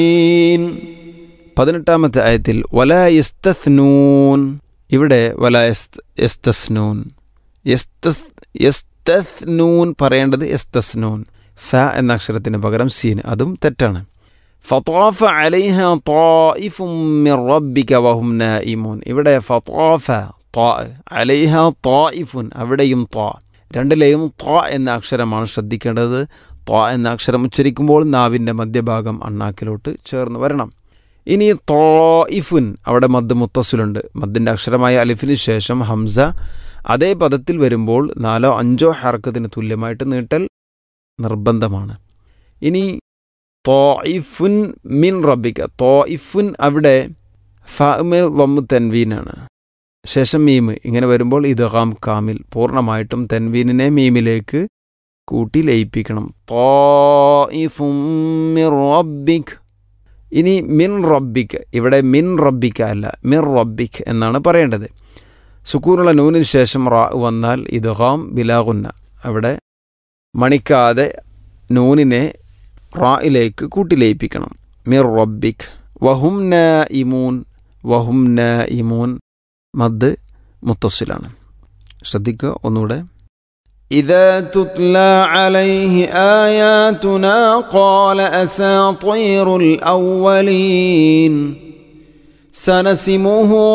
പതിനെട്ടാമത്തെ ആയത്തിൽ വല യസ്തസ്നൂൻ ഇവിടെ വല യസ്തസ്നൂൻ യസ്തസ് യസ്തസ്നൂൻ പറയേണ്ടത് യസ്തസ്നൂൻ ഫ എന്ന അക്ഷരത്തിന് പകരം സീൻ അതും തെറ്റാണ് ഫത്താഫ അലൈഹ തായിഫും മിർ റബ്ബിക വഹും നായിമൂൻ ഇവിടെ ഫത്താഫ താ അലൈഹ തായിഫുൻ അവിടെയും താ രണ്ടിലെയും താ എന്ന അക്ഷരമാണ് ശ്രദ്ധിക്കേണ്ടത് താ എന്ന അക്ഷരം ഉച്ചരിക്കുമ്പോൾ നാവിൻ്റെ മധ്യഭാഗം അണ്ണാക്കിലോട്ട് ചേർന്ന് വരണം ഇനി തോയിഫുൻ അവിടെ മദ് മുത്തസുലുണ്ട് മദ്ദിൻ്റെ അക്ഷരമായ അലിഫിന് ശേഷം ഹംസ അതേ പദത്തിൽ വരുമ്പോൾ നാലോ അഞ്ചോ ഹർക്കത്തിന് തുല്യമായിട്ട് നീട്ടൽ നിർബന്ധമാണ് ഇനി തോയിഫുൻ മിൻ റബ്ബിക്ക തോയിഫുൻ അവിടെ ഫമൽ ലൊമ്മ് തെൻവീനാണ് ശേഷം മീമ് ഇങ്ങനെ വരുമ്പോൾ ഇദ്ഗാം കാമിൽ പൂർണ്ണമായിട്ടും തെൻവീനിനെ മീമിലേക്ക് കൂട്ടി ലയിപ്പിക്കണം തോയിഫും മിർ റബ്ബിക് ഇനി മിൻ റബ്ബിക്ക് ഇവിടെ മിൻ റബ്ബിക്ക അല്ല മിർ റബ്ബിക് എന്നാണ് പറയേണ്ടത് സുക്കൂനുള്ള നൂനിന് ശേഷം റാ വന്നാൽ ഇദ്ഗാം ബിലാഗുന്ന അവിടെ മണിക്കാതെ നൂനിനെ റായിലേക്ക് കൂട്ടിലയിപ്പിക്കണം മിർ റബ്ബിക് വഹും ന ഇമൂൻ വഹും ന ഇമൂൻ മദ് മുത്തസ്സിലാണ് ശ്രദ്ധിക്കുക ഒന്നുകൂടെ إذا تتلى عليه آياتنا قال أساطير الأولين سنسمه